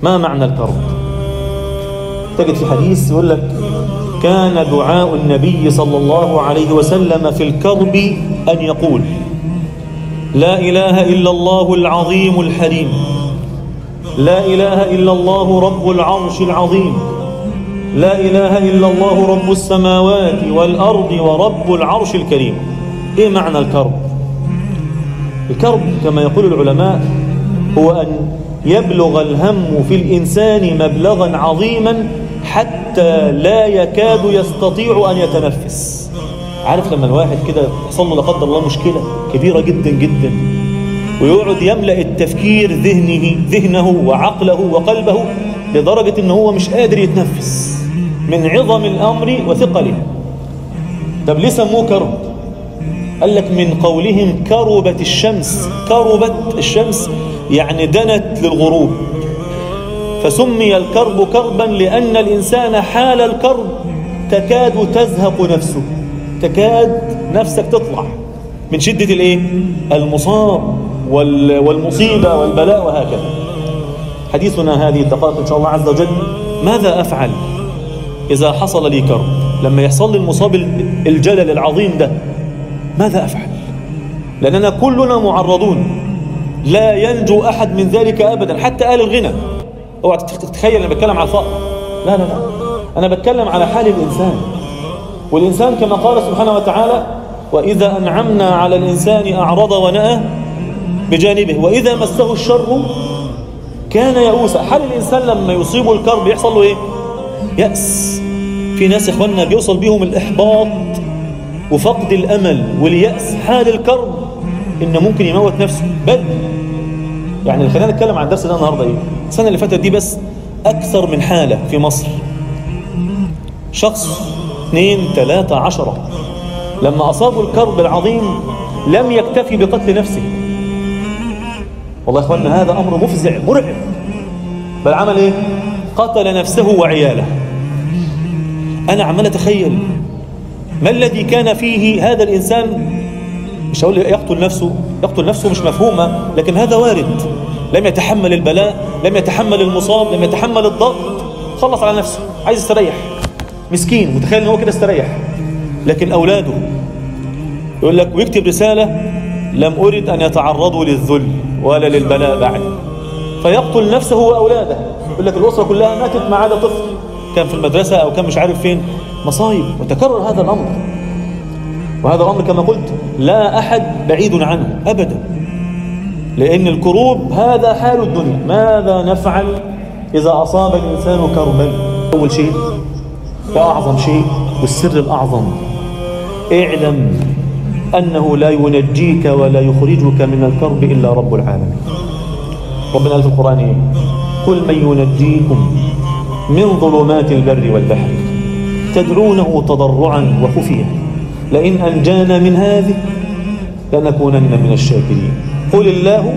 ما معنى الكرب تجد في حديث يقول لك كان دعاء النبي صلى الله عليه وسلم في الكرب أن يقول لا إله إلا الله العظيم الحليم لا إله إلا الله رب العرش العظيم لا إله إلا الله رب السماوات والأرض ورب العرش الكريم إيه معنى الكرب الكرب كما يقول العلماء هو أن يبلغ الهم في الإنسان مبلغا عظيما حتى لا يكاد يستطيع أن يتنفس عارف لما الواحد كده يحصل له لا قدر الله مشكلة كبيرة جدا جدا ويقعد يملأ التفكير ذهنه ذهنه وعقله وقلبه لدرجة ان هو مش قادر يتنفس من عظم الأمر وثقله طب ليه سموه كرب قال لك من قولهم كربت الشمس كربت الشمس يعني دنت للغروب فسمي الكرب كربا لأن الإنسان حال الكرب تكاد تزهق نفسه تكاد نفسك تطلع من شدة الايه المصاب والمصيبة والبلاء وهكذا حديثنا هذه الدقائق إن شاء الله عز وجل ماذا أفعل إذا حصل لي كرب لما يحصل لي المصاب الجلل العظيم ده ماذا أفعل لأننا كلنا معرضون لا ينجو أحد من ذلك أبدا حتى آل الغنى اوعى تتخيل أنا بتكلم على الفقر لا لا لا أنا بتكلم على حال الإنسان والإنسان كما قال سبحانه وتعالى وإذا أنعمنا على الإنسان أعرض ونأى بجانبه وإذا مسه الشر كان يئوسا حال الإنسان لما يصيبه الكرب يحصل له إيه يأس في ناس إخواننا بيوصل بيهم الإحباط وفقد الأمل واليأس حال الكرب إنه ممكن يموت نفسه بل يعني خلينا نتكلم عن الدرس ده النهارده ايه السنه اللي فاتت دي بس اكثر من حاله في مصر شخص اثنين ثلاثة عشرة لما أصابوا الكرب العظيم لم يكتفي بقتل نفسه والله يا اخوانا هذا أمر مفزع مرعب بل عمل ايه قتل نفسه وعياله أنا عمال أتخيل ما الذي كان فيه هذا الإنسان مش هقول يقتل نفسه يقتل نفسه مش مفهومة لكن هذا وارد لم يتحمل البلاء لم يتحمل المصاب لم يتحمل الضغط خلص على نفسه عايز يستريح مسكين متخيل ان هو كده استريح لكن اولاده يقول لك ويكتب رسالة لم أرد أن يتعرضوا للذل ولا للبلاء بعد فيقتل نفسه وأولاده يقول لك الأسرة كلها ماتت ما عدا طفل كان في المدرسة أو كان مش عارف فين مصايب وتكرر هذا الأمر وهذا الأمر كما قلت لا أحد بعيد عنه أبدا لأن الكروب هذا حال الدنيا ماذا نفعل إذا أصاب الإنسان كربا أول شيء وأعظم شيء والسر الأعظم اعلم أنه لا ينجيك ولا يخرجك من الكرب إلا رب العالمين ربنا قال في القرآن إيه؟ قل من ينجيكم من ظلمات البر والبحر تدعونه تضرعا وخفيا لئن أنجانا من هذه لنكونن من الشاكرين قل الله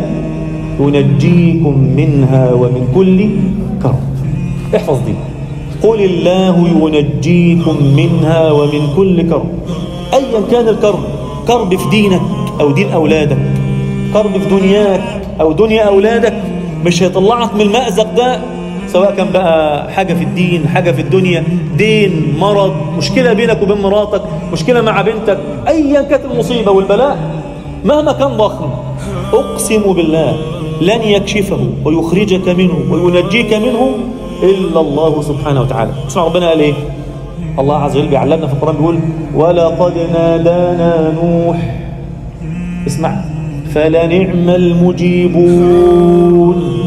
ينجيكم منها ومن كل كرب احفظ دي قل الله ينجيكم منها ومن كل كرب أيا كان الكرب كرب في دينك أو دين أولادك كرب في دنياك أو دنيا أولادك مش هيطلعك من المأزق ده سواء كان بقى حاجة في الدين حاجة في الدنيا دين مرض مشكلة بينك وبين مراتك مشكلة مع بنتك أيا كانت المصيبة والبلاء مهما كان ضخم أقسم بالله لن يكشفه ويخرجك منه وينجيك منه إلا الله سبحانه وتعالى اسمع ربنا قال إيه الله عز وجل بيعلمنا في القرآن بيقول ولقد نادانا نوح اسمع فلنعم المجيبون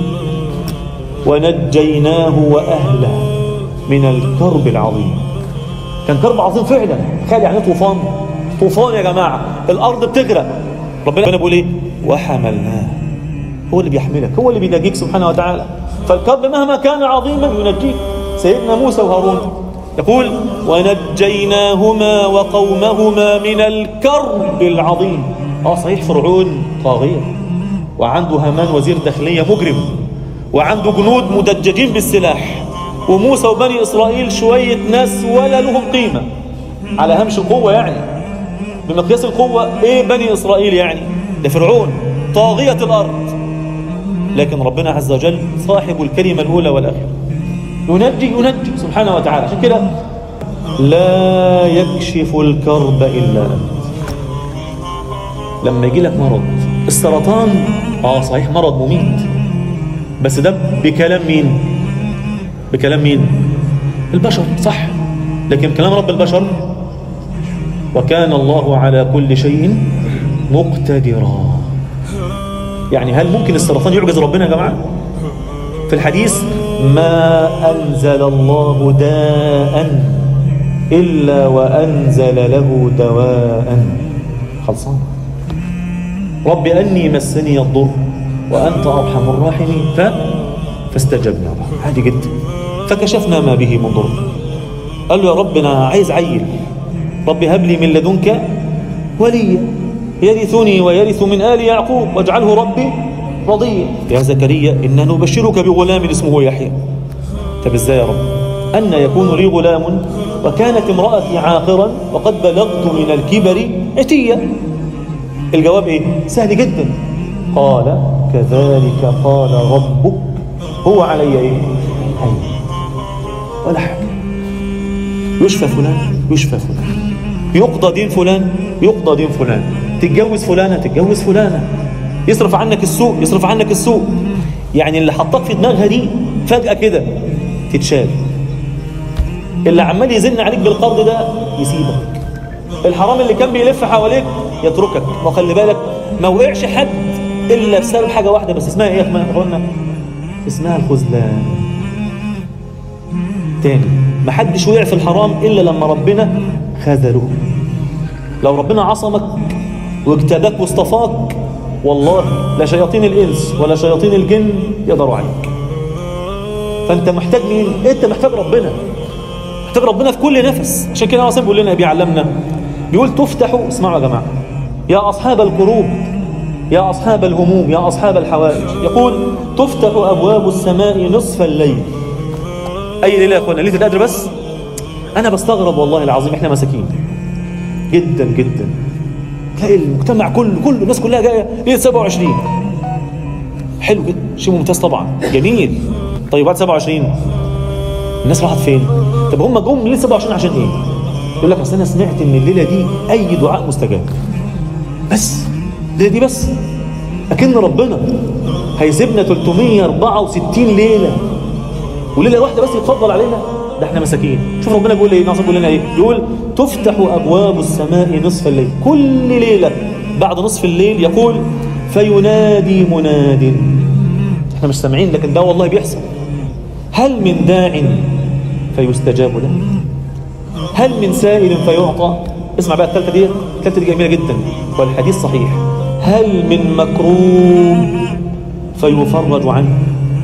ونجيناه وأهله من الكرب العظيم كان كرب عظيم فعلا تخيل يعني طوفان طوفان يا جماعة الأرض بتغرق ربنا بيقول إيه وحملناه هو اللي بيحملك هو اللي بينجيك سبحانه وتعالى فالكرب مهما كان عظيما ينجيك سيدنا موسى وهارون يقول ونجيناهما وقومهما من الكرب العظيم اه صحيح فرعون طاغية وعنده هامان وزير داخلية مجرم وعنده جنود مدججين بالسلاح وموسى وبني إسرائيل شوية ناس ولا لهم قيمة على هامش القوة يعني بمقياس القوة ايه بني إسرائيل يعني ده فرعون طاغية الأرض لكن ربنا عز وجل صاحب الكلمة الأولى والآخرة ينجي ينجي سبحانه وتعالى عشان كده لا يكشف الكرب إلا أنت لما يجي لك مرض السرطان اه صحيح مرض مميت بس ده بكلام مين بكلام مين البشر صح لكن كلام رب البشر وكان الله على كل شيء مقتدرا يعني هل ممكن السرطان يعجز ربنا يا جماعه في الحديث ما أنزل الله داء إلا وأنزل له دواء خلصان رب أني مسني الضر وأنت أرحم الراحمين ف... فاستجبنا له عادي جدا فكشفنا ما به من ضر قال له يا رب أنا عايز عيل رب هب لي من لدنك وليا يرثني ويرث من آل يعقوب واجعله ربي رضيا يا زكريا إنا نبشرك بغلام اسمه يحيى طب ازاي يا رب أن يكون لي غلام وكانت امرأتي عاقرا وقد بلغت من الكبر عتيا الجواب ايه سهل جدا قال كذلك قال ربك هو علي ايه هين ولا حاجة يشفى فلان يشفى فلان يقضى دين فلان يقضى دين فلان تتجوز فلانة تتجوز فلانة يصرف عنك السوء يصرف عنك السوء يعني اللي حطك في دماغها دي فجأة كده تتشال اللي عمال يزن عليك بالقرض ده يسيبك الحرام اللي كان بيلف حواليك يتركك وخلي بالك ما وقعش حد الا بسبب حاجه واحده بس اسمها ايه يا اخوانا اسمها الخذلان تاني ما حدش وقع في الحرام الا لما ربنا خذله لو ربنا عصمك واجتباك واصطفاك والله لا شياطين الانس ولا شياطين الجن يقدروا عليك فانت محتاج مين انت محتاج ربنا محتاج ربنا في كل نفس عشان كده اصلا بيقول لنا بيعلمنا بيقول تفتحوا اسمعوا يا جماعه يا اصحاب القلوب يا اصحاب الهموم يا اصحاب الحوائج يقول تفتح ابواب السماء نصف الليل اي ليله يا اخوانا ليله القدر بس انا بستغرب والله العظيم احنا مساكين جدا جدا تلاقي المجتمع كله كله الناس كلها جايه ليله 27 حلو جدا شيء ممتاز طبعا جميل طيب بعد 27 الناس راحت فين طب هم جم ليله 27 عشان ايه يقول لك اصل انا سمعت ان الليله دي اي دعاء مستجاب بس الليله دي بس اكن ربنا هيسيبنا 364 ليله وليله واحده بس يتفضل علينا ده احنا مساكين شوف ربنا بيقول ايه ناصر بيقول لنا ايه بيقول تفتح ابواب السماء نصف الليل كل ليله بعد نصف الليل يقول فينادي مناد احنا مش سامعين لكن ده والله بيحصل هل من داع فيستجاب له هل من سائل فيعطى اسمع بقى الثالثه دي الثالثه دي جميله جدا والحديث صحيح هل من مكروب فيفرج عنه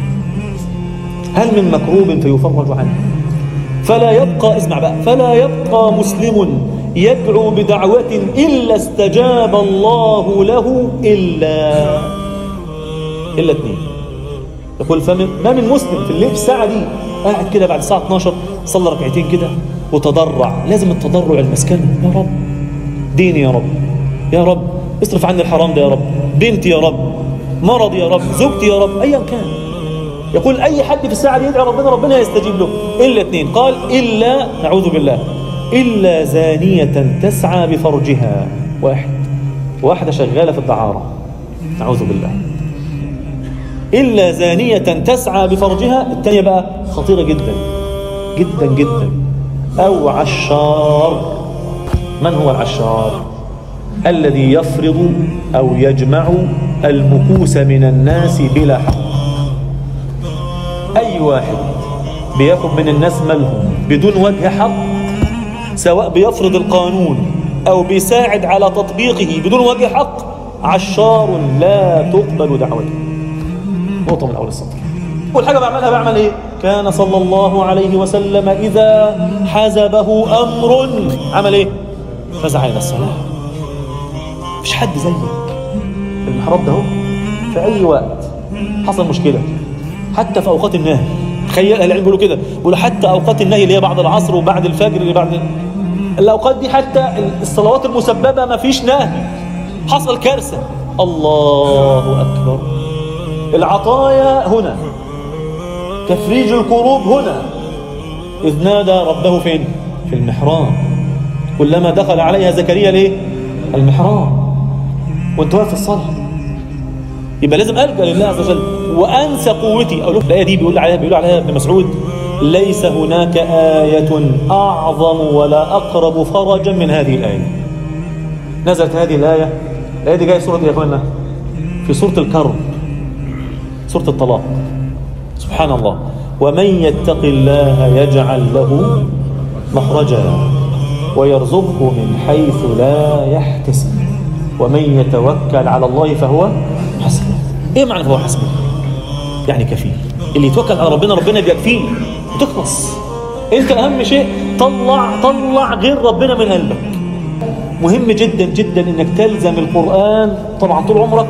هل من مكروب فيفرج عنه فلا يبقى اسمع بقى فلا يبقى مسلم يدعو بدعوة إلا استجاب الله له إلا إلا اثنين يقول فمن ما من مسلم في الليل في الساعة دي قاعد كده بعد الساعة 12 صلى ركعتين كده وتضرع لازم التضرع المسكن يا رب ديني يا رب يا رب اصرف عني الحرام ده يا رب بنتي يا رب مرضي يا رب زوجتي يا رب ايا كان يقول اي حد في الساعه دي يدعي ربنا ربنا يستجيب له الا اثنين قال الا نعوذ بالله الا زانيه تسعى بفرجها واحد واحده شغاله في الدعاره نعوذ بالله الا زانيه تسعى بفرجها الثانيه بقى خطيره جدا جدا جدا او عشار من هو العشار الذي يفرض او يجمع المكوس من الناس بلا حق أي واحد بياخد من الناس مالهم بدون وجه حق سواء بيفرض القانون أو بيساعد على تطبيقه بدون وجه حق عشار لا تقبل دعوته نقطة من أول السطر والحاجة بعملها بعمل إيه كان صلى الله عليه وسلم إذا حزبه أمر عمل إيه فزع إلى الصلاة مفيش حد زيك المحراب ده هو في أي وقت حصل مشكلة حتى في اوقات النهي تخيل اهل العلم بيقولوا كده بيقولوا حتى اوقات النهي اللي هي بعد العصر وبعد الفجر اللي بعد الاوقات دي حتى الصلوات المسببه ما فيش نهي حصل كارثه الله اكبر العطايا هنا تفريج الكروب هنا إذ نادى ربه فين في المحراب كلما دخل عليها زكريا ليه المحراب وانت واقف في الصلاة يبقى لازم ألجأ لله عز وجل وأنسى قوتي أقول الآية دي بيقول عليها بيقول عليها ابن مسعود ليس هناك آية أعظم ولا أقرب فرجا من هذه الآية نزلت هذه الآية الآية دي جاية سورة إيه يا أخوانا في سورة الكرب سورة الطلاق سبحان الله ومن يتق الله يجعل له مخرجا ويرزقه من حيث لا يحتسب ومن يتوكل على الله فهو حسبه ايه معنى هو حسبه يعني كفيل اللي يتوكل على ربنا ربنا بيكفيه وتخلص انت اهم شيء طلع طلع غير ربنا من قلبك مهم جدا جدا انك تلزم القرآن طبعا طول عمرك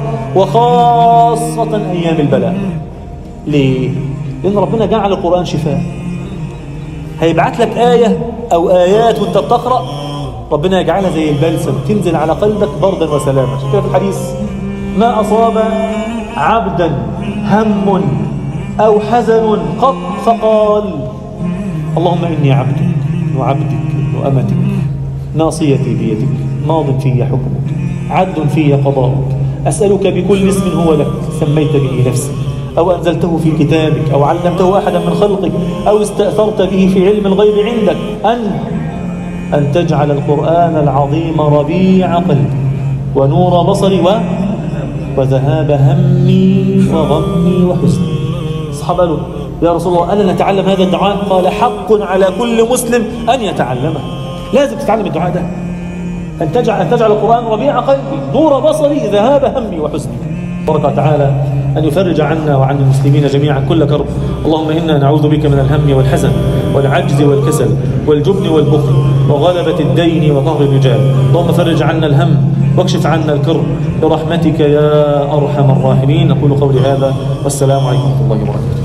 وخاصة ايام البلاء ليه؟ لان ربنا جعل القرآن شفاء هيبعت لك آية او آيات وانت بتقرأ ربنا يجعلها زي البلسم تنزل على قلبك بردا وسلاما عشان كده في الحديث ما أصاب عبدا هم أو حزن قط فقال اللهم إني عبدك وعبدك وأمتك ناصيتي بيدك ماض في حكمك عدل في قضاؤك أسألك بكل اسم هو لك سميت به نفسك أو أنزلته في كتابك أو علمته أحدا من خلقك أو استأثرت به في علم الغيب عندك أن أن تجعل القرآن العظيم ربيع قلبي ونور بصري و... وذهاب همي وغمي وحزني الصحابة قالوا يا رسول الله ألا نتعلم هذا الدعاء قال حق على كل مسلم أن يتعلمه لازم تتعلم الدعاء ده أن تجعل, أن تجعل القرآن ربيع قلبي نور بصري ذهاب همي وحزني بارك وتعالى أن يفرج عنا وعن المسلمين جميعا كل كرب اللهم إنا نعوذ بك من الهم والحزن والعجز والكسل والجبن والبخل وغلبة الدين وقهر الرجال اللهم فرج عنا الهم واكشف عنا الكرب برحمتك يا أرحم الراحمين أقول قولي هذا والسلام عليكم ورحمة الله وبركاته